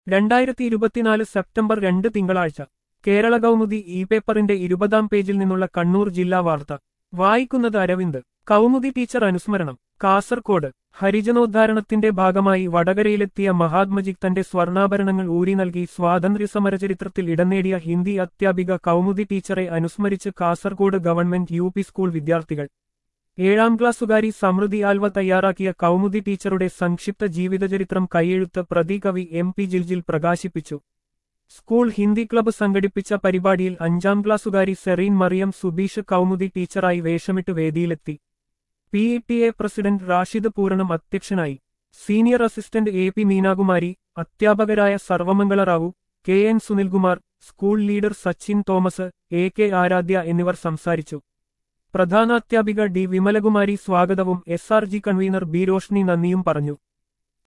രണ്ടായിരത്തി ഇരുപത്തിനാല് സെപ്റ്റംബർ രണ്ട് തിങ്കളാഴ്ച കേരള കൗമുദി ഇ പേപ്പറിന്റെ ഇരുപതാം പേജിൽ നിന്നുള്ള കണ്ണൂർ ജില്ലാ വാർത്ത വായിക്കുന്നത് അരവിന്ദ് കൗമുദി ടീച്ചർ അനുസ്മരണം കാസർകോട് ഹരിജനോദ്ധാരണത്തിന്റെ ഭാഗമായി വടകരയിലെത്തിയ മഹാത്മജി തന്റെ സ്വർണ്ണാഭരണങ്ങൾ ഊരി നൽകി സ്വാതന്ത്ര്യ സമരചരിത്രത്തിൽ ഇടം നേടിയ ഹിന്ദി അധ്യാപിക കൗമുദി ടീച്ചറെ അനുസ്മരിച്ച് കാസർകോട് ഗവൺമെന്റ് യു സ്കൂൾ വിദ്യാർത്ഥികൾ ഏഴാം ക്ലാസ്സുകാരി സമൃദ്ധി ആൽവ തയ്യാറാക്കിയ കൗമുദി ടീച്ചറുടെ സംക്ഷിപ്ത ജീവിതചരിത്രം കൈയെഴുത്ത് പ്രതികവി എം പി ജിൽജിൽ പ്രകാശിപ്പിച്ചു സ്കൂൾ ഹിന്ദി ക്ലബ്ബ് സംഘടിപ്പിച്ച പരിപാടിയിൽ അഞ്ചാം ക്ലാസ്സുകാരി സെറീൻ മറിയം സുബീഷ് കൗമുദി ടീച്ചറായി വേഷമിട്ട് വേദിയിലെത്തി P E T A president Rashid Pooranam അധ്യക്ഷനായി senior assistant A P Meenakumari അധ്യാപകരായ Sarvamangala Rao K N Sunilkumar school leader Sachin Thomas A K Aradhya എന്നിവർ സംസാരിച്ചു പ്രധാനാധ്യാപിക ഡി വിമലകുമാരി സ്വാഗതവും S R G convener B Roshni നന്ദിയും പറഞ്ഞു